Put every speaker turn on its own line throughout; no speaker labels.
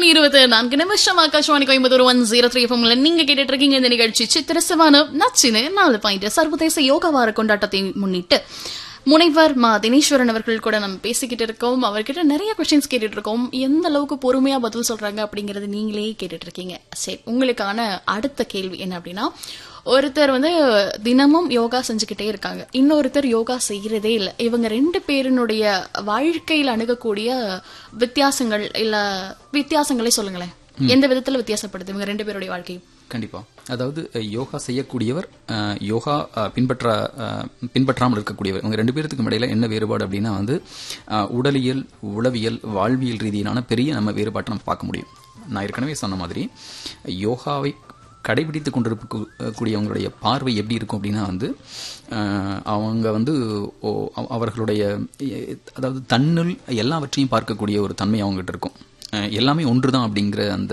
மணி இருபத்தி நான்கு நிமிஷம் Akashvani Coimbatore one zero three எஃப்எம்ல நீங்க கேட்டுட்டு இருக்கீங்க இந்த நிகழ்ச்சி சித்திரசவான நச்சினு நாலு பாயிண்ட் சர்வதேச யோகா வார கொண்டாட்டத்தை முன்னிட்டு முனைவர் மா தினேஸ்வரன் அவர்கள் கூட நம்ம பேசிக்கிட்டு இருக்கோம் அவர்கிட்ட நிறைய கொஸ்டின்ஸ் கேட்டுட்டு இருக்கோம் எந்த அளவுக்கு பொறுமையா பதில் சொல்றாங்க அப்படிங்கறது நீங்களே கேட்டுட்டு இருக்கீங்க சரி உங்களுக்கான அடுத்த கேள்வி என்ன அப்படின்னா ஒருத்தர் வந்து தினமும் யோகா செஞ்சுக்கிட்டே இருக்காங்க இன்னொருத்தர் யோகா செய்யறதே இல்லை இவங்க ரெண்டு பேரினுடைய வாழ்க்கையில் அணுகக்கூடிய வித்தியாசங்கள் இல்ல வித்தியாசங்களே சொல்லுங்களேன் எந்த விதத்துல வித்தியாசப்படுது இவங்க ரெண்டு பேருடைய வாழ்க்கையும்
கண்டிப்பா அதாவது அஹ், யோகா செய்யக்கூடியவர் அஹ், யோகா அஹ், பின்பற்ற அஹ், பின்பற்றாமல் இருக்கக்கூடியவர் இவங்க ரெண்டு பேர்த்துக்கும் இடையில என்ன வேறுபாடு அப்படின்னா வந்து அஹ், உடலியல் உளவியல் வாழ்வியல் ரீதியிலான பெரிய நம்ம வேறுபாட்டை நம்ம பார்க்க முடியும் நான் ஏற்கனவே சொன்ன மாதிரி யோகாவை கடைபிடித்து கொண்டிருக்கக்கூடியவங்களுடைய பார்வை எப்படி இருக்கும் அப்படின்னா வந்து அஹ், அவங்க வந்து ஓ- அவ- அவர்களுடைய எ- அதாவது தன்னுள் எல்லாவற்றையும் பார்க்கக்கூடிய ஒரு தன்மை அவங்ககிட்ட இருக்கும் அஹ், எல்லாமே ஒன்றுதான் அப்படிங்கிற அந்த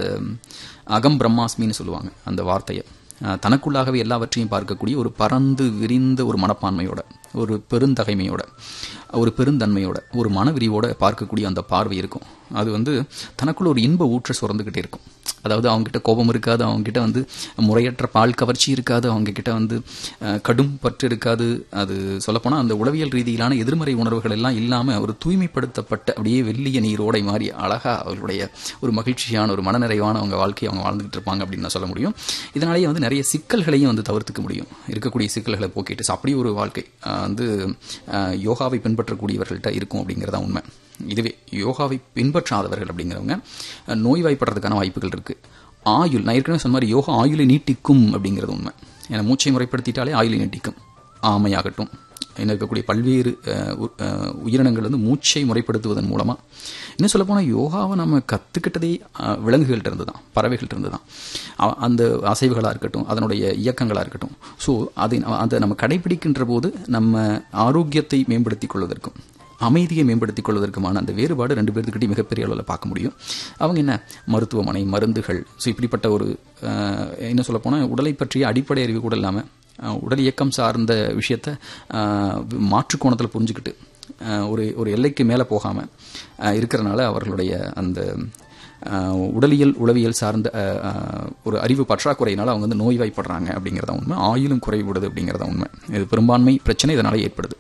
அகம் பிரம்மாஸ்மின்னு சொல்லுவாங்க அந்த வார்த்தையை அஹ், தனக்குள்ளாகவே எல்லாவற்றையும் பார்க்கக்கூடிய ஒரு பறந்து விரிந்த ஒரு மனப்பான்மையோட ஒரு பெருந்தகைமையோட ஒரு பெருந்தன்மையோட ஒரு மனவிரிவோட பார்க்கக்கூடிய அந்த பார்வை இருக்கும் அது வந்து தனக்குள்ள ஒரு இன்ப ஊற்ற சுரந்துக்கிட்டே இருக்கும் அதாவது அவங்ககிட்ட கோபம் இருக்காது அவங்ககிட்ட வந்து முறையற்ற பால் கவர்ச்சி இருக்காது அவங்க கிட்ட வந்து அஹ், கடும் பற்று இருக்காது அது சொல்லப்போனால் அந்த உளவியல் ரீதியிலான எதிர்மறை உணர்வுகள் எல்லாம் இல்லாமல் ஒரு தூய்மைப்படுத்தப்பட்ட அப்படியே வெள்ளிய நீரோடை மாதிரி அழகா அவர்களுடைய ஒரு மகிழ்ச்சியான ஒரு மனநிறைவான அவங்க வாழ்க்கையை அவங்க வாழ்ந்துகிட்டு இருப்பாங்க அப்படின்னு நான் சொல்ல முடியும் இதனாலேயே வந்து நிறைய சிக்கல்களையும் வந்து தவிர்த்துக்க முடியும் இருக்கக்கூடிய சிக்கல்களை போக்கிட்டு So, அப்படி ஒரு வாழ்க்கை அஹ், வந்து அஹ், யோகாவை பின்பற்றக்கூடியவர்கள்ட்ட இருக்கும் அப்படிங்கிறதா உண்மை இதுவே யோகாவை பின்பற்றாதவர்கள் அப்படிங்கிறவங்க அஹ், நோய்வாய்ப்படுறதுக்கான வாய்ப்புகள் இருக்கு ஆயுள் நான் ஏற்கனவே சொன்ன மாதிரி யோகா ஆயுளை நீட்டிக்கும் அப்படிங்கிறது உண்மை ஏன்னா மூச்சை முறைப்படுத்திட்டாலே ஆயுளை நீட்டிக்கும் ஆமையாகட்டும் இன்னும் இருக்கக்கூடிய பல்வேறு அஹ், உ- அஹ், உயிரினங்கள் வந்து மூச்சை முறைப்படுத்துவதன் மூலமா இன்னும் சொல்ல போனால் யோகாவை நம்ம கத்துக்கிட்டதே அஹ், விலங்குகள்ட்ட இருந்து தான் பறவைகள்ட்ட இருந்து தான் அ- அந்த அசைவுகளாக இருக்கட்டும் அதனுடைய இயக்கங்களாக இருக்கட்டும் ஸோ அதை ந- அதை நம்ம கடைபிடிக்கின்ற போது நம்ம ஆரோக்கியத்தை மேம்படுத்திக் கொள்வதற்கும் அமைதியை மேம்படுத்திக் கொள்வதற்குமான அந்த வேறுபாடு ரெண்டு பேர்த்துக்கிட்டையும் மிகப்பெரிய அளவில் பார்க்க முடியும் அவங்க என்ன மருத்துவமனை மருந்துகள் ஸோ இப்படிப்பட்ட ஒரு அஹ், என்ன சொல்ல போனால் உடலை பற்றிய அடிப்படை அறிவு கூட இல்லாமல் உடல் இயக்கம் சார்ந்த விஷயத்த அஹ், மாற்று கோணத்தில் புரிஞ்சுக்கிட்டு அஹ், ஒரு ஒரு எல்லைக்கு மேலே போகாமல் இருக்கிறனால அவர்களுடைய அந்த அஹ், உடலியல் உளவியல் சார்ந்த அஹ், அஹ், ஒரு அறிவு பற்றாக்குறையினால அவங்க வந்து நோய்வாய்ப்படுறாங்க அப்படிங்கிறதா உண்மை ஆயுளும் குறைவிடுது அப்படிங்கிறதா உண்மை இது பெரும்பான்மை பிரச்சனை இதனால ஏற்படுது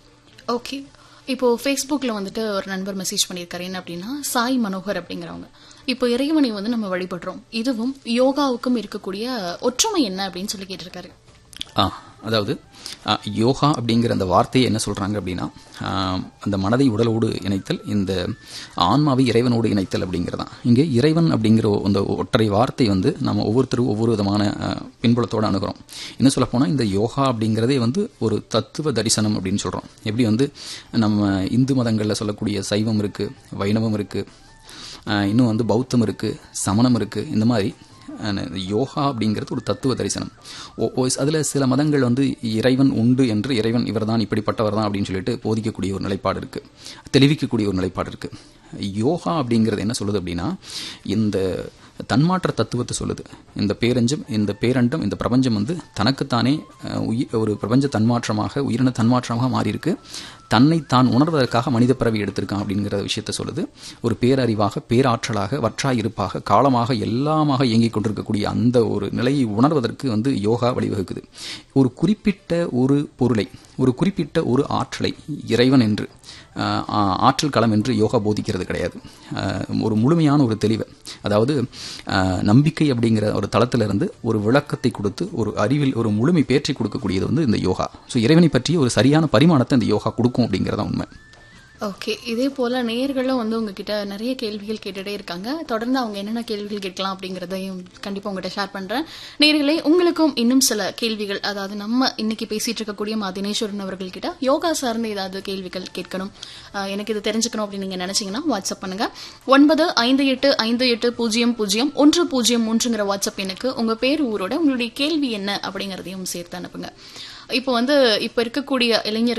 ஓகே இப்போ ஃபேஸ்புக்கில் வந்துட்டு ஒரு நண்பர் மெசேஜ் பண்ணியிருக்காரு என்ன அப்படின்னா சாய் மனோகர் அப்படிங்கிறவங்க இப்போ இறைவனை வந்து நம்ம வழிபடுறோம் இதுவும் யோகாவுக்கும் இருக்கக்கூடிய ஒற்றுமை என்ன அப்படின்னு சொல்லி கேட்டிருக்காரு
ஆ அதாவது ஆ, யோகா அப்படிங்கிற அந்த வார்த்தையை என்ன சொல்றாங்க அப்படின்னா ஆ, அந்த மனதை உடலோடு இணைத்தல் இந்த ஆன்மாவை இறைவனோடு இணைத்தல் அப்படிங்கிறதான் இங்கே இறைவன் அப்படிங்கிற அந்த ஒற்றை வார்த்தை வந்து நம்ம ஒவ்வொருத்தரும் ஒவ்வொரு விதமான ஆ, பின்புலத்தோடு அணுகிறோம் இன்னும் சொல்ல போனால் இந்த யோகா அப்படிங்கிறதே வந்து ஒரு தத்துவ தரிசனம் அப்படின்னு சொல்றோம் எப்படி வந்து நம்ம இந்து மதங்களில் சொல்லக்கூடிய சைவம் இருக்கு வைணவம் இருக்கு ஆ, இன்னும் வந்து பௌத்தம் இருக்கு சமணம் இருக்கு இந்த மாதிரி அஹ் யோகா அப்படிங்கிறது ஒரு தத்துவ தரிசனம் ஓ- ஓ- அதுல சில மதங்கள் வந்து இறைவன் உண்டு என்று இறைவன் இவர்தான் இப்படிப்பட்டவர் தான் அப்படின்னு சொல்லிட்டு போதிக்கக்கூடிய ஒரு நிலைப்பாடு இருக்கு தெளிவிக்கக்கூடிய ஒரு நிலைப்பாடு இருக்கு யோகா அப்படிங்கிறது என்ன சொல்லுது அப்படின்னா இந்த தன்மாற்ற தத்துவத்தை சொல்லுது இந்த பேரஞ்சம் இந்த பேரண்டம் இந்த பிரபஞ்சம் வந்து தனக்குத்தானே அஹ், உயி- ஒரு பிரபஞ்ச தன்மாற்றமாக உயிரின தன்மாற்றமாக மாறி இருக்கு தன்னை தான் உணர்வதற்காக மனித பிறவி எடுத்திருக்கான் அப்படிங்கிற விஷயத்தை சொல்லுது ஒரு பேரறிவாக பேராற்றலாக வற்றாய் இருப்பாக காலமாக எல்லாமாக இயங்கிக் கொண்டிருக்கக்கூடிய அந்த ஒரு நிலையை உணர்வதற்கு வந்து யோகா வழிவகுக்குது ஒரு குறிப்பிட்ட ஒரு பொருளை ஒரு குறிப்பிட்ட ஒரு ஆற்றலை இறைவன் என்று ஆஹ், ஆ- ஆற்றல் களம் என்று யோகா போதிக்கிறது கிடையாது ஆஹ், ஒரு முழுமையான ஒரு தெளிவு அதாவது ஆஹ், நம்பிக்கை அப்படிங்கிற ஒரு தளத்திலிருந்து ஒரு விளக்கத்தை கொடுத்து ஒரு அறிவில் ஒரு முழுமை பேற்றி கொடுக்கக்கூடியது வந்து இந்த யோகா ஸோ இறைவனை பற்றிய ஒரு சரியான பரிமாணத்தை இந்த யோகா கொடுக்கும் அப்படிங்கிறதா உண்மை
ஓகே இதே போல நேயர்களும் வந்து உங்ககிட்ட நிறைய கேள்விகள் கேட்டுட்டே இருக்காங்க தொடர்ந்து அவங்க என்னென்ன கேள்விகள் கேட்கலாம் அப்படிங்கறதையும் கண்டிப்பா உங்ககிட்ட ஷேர் பண்றேன் நேயர்களே உங்களுக்கும் இன்னும் சில கேள்விகள் அதாவது நம்ம இன்னைக்கு பேசிட்டு இருக்கக்கூடிய மா தினேஸ்வரன் அவர்கள் கிட்ட யோகா சார்ந்த ஏதாவது கேள்விகள் கேட்கணும் அஹ், எனக்கு இது தெரிஞ்சுக்கணும் அப்படின்னு நீங்க நினைச்சீங்கன்னா வாட்ஸ்அப் பண்ணுங்க ஒன்பது ஐந்து எட்டு ஐந்து எட்டு பூஜ்ஜியம் பூஜ்ஜியம் ஒன்று பூஜ்ஜியம் மூன்றுங்கிற வாட்ஸ்அப் எனக்கு உங்க பேர் ஊரோட உங்களுடைய கேள்வி என்ன அப்படிங்கறதையும் சேர்த்து அனுப்புங்க இப்போ வந்து இப்ப இருக்கக்கூடிய இளைஞர்கள்